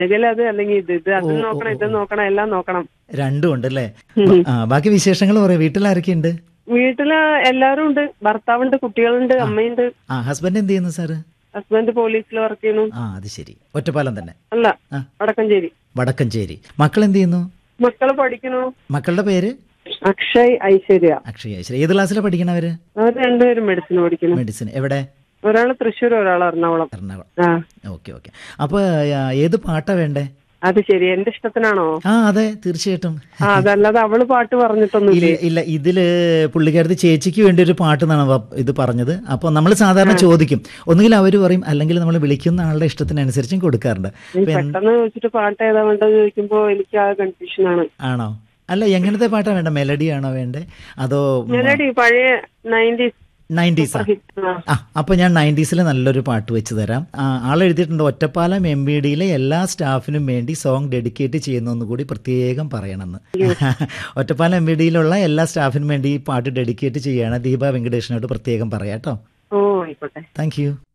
അല്ലെങ്കിൽ അത് അല്ലെങ്കിൽ ഇത് ഇത് അത് ഓ, ഓ, നോക്കണം ഇത് ഓ. നോക്കണം എല്ലാം നോക്കണം രണ്ടും ഉണ്ട് അല്ലേ ഉം. ആ ബാക്കി വിശേഷങ്ങൾ പറയാം വീട്ടിലാരൊക്കെ ഉണ്ട് വീട്ടില് എല്ലാരും ഉണ്ട് ഭർത്താവുണ്ട് കുട്ടികളുണ്ട് ആ. അമ്മയുണ്ട് ആ ഹസ്ബൻഡ് എന്ത് ചെയ്യുന്നു സാറ് ഹസ്ബൻഡ് പോലീസിൽ വർക്ക് ചെയ്യുന്നു ആ അത് ശരി ഒറ്റപ്പാലം തന്നെ അല്ല ആ. വടക്കഞ്ചേരി വടക്കഞ്ചേരി മക്കൾ എന്ത് ചെയ്യുന്നു മക്കള് പഠിക്കുന്നു മക്കളുടെ പേര് അക്ഷയ് ഐശ്വര്യ അക്ഷയ ശരി ഏത് ക്ലാസ്സിലാണ് പഠിക്കണവര് അവർ രണ്ടുപേരും മെഡിസിൻ പഠിക്കുന്നു മെഡിസിൻ എവിടെ ഒരാള് തൃശ്ശൂർ ഒരാൾ എറണാകുളം എറണാകുളം ആ ഓക്കെ ഓക്കെ അപ്പൊ ആ, ഏത് പാട്ടാ വേണ്ടേ അത് ശരി എന്റെ ഇഷ്ടത്തിനാണോ ആ അതെ തീർച്ചയായിട്ടും ആ അതല്ലാതെ അവള് പാട്ട് പറഞ്ഞിട്ടൊന്നുമില്ലേ ഇല്ല ഇല്ല ഇതില് പുള്ളിക്കാരത്തി ചേച്ചിക്ക് വേണ്ടി ഒരു പാട്ട് എന്നാണ് വ- ഇത് പറഞ്ഞത് അപ്പൊ നമ്മൾ സാധാരണ ചോദിക്കും ഒന്നുകിൽ അവര് പറയും അല്ലെങ്കിൽ നമ്മൾ വിളിക്കുന്ന ആളുടെ ഇഷ്ടത്തിനനുസരിച്ചും കൊടുക്കാറുണ്ട് നീ ഇപ്പൊ എന്ത്- പെട്ടെന്ന് ചോദിച്ചിട്ട് പാട്ട് ഏതാ വേണ്ടത് ചോദിക്കുമ്പോ എനിക്ക് ആ കൺഫ്യൂഷൻ ആണ് ആണോ അല്ല എങ്ങനത്തെ പാട്ടാ വേണ്ട മെലഡി ആണോ വേണ്ടേ അതോ മെലഡി പഴയ നയൻറ്റീസ് നയൻറ്റീസാ ആ അപ്പൊ ഞാൻ നയൻറ്റീസിൽ നല്ലൊരു പാട്ട് വെച്ച് തരാം ആ, ആളെഴുതിയിട്ടുണ്ട് ഒറ്റപ്പാലം എം ബി ഡിയിലെ എല്ലാ സ്റ്റാഫിനും വേണ്ടി സോങ് ഡെഡിക്കേറ്റ് ചെയ്യുന്നു കൂടി പ്രത്യേകം പറയണമെന്ന് ഒറ്റപ്പാലം എം ബി ഡിയിലുള്ള എല്ലാ സ്റ്റാഫിനും വേണ്ടി ഈ പാട്ട് ഡെഡിക്കേറ്റ് ചെയ്യാണ് ദീപ വെങ്കടേഷിനോട് പ്രത്യേകം പറയാം കേട്ടോ ഓ ആയിക്കോട്ടെ താങ്ക് യു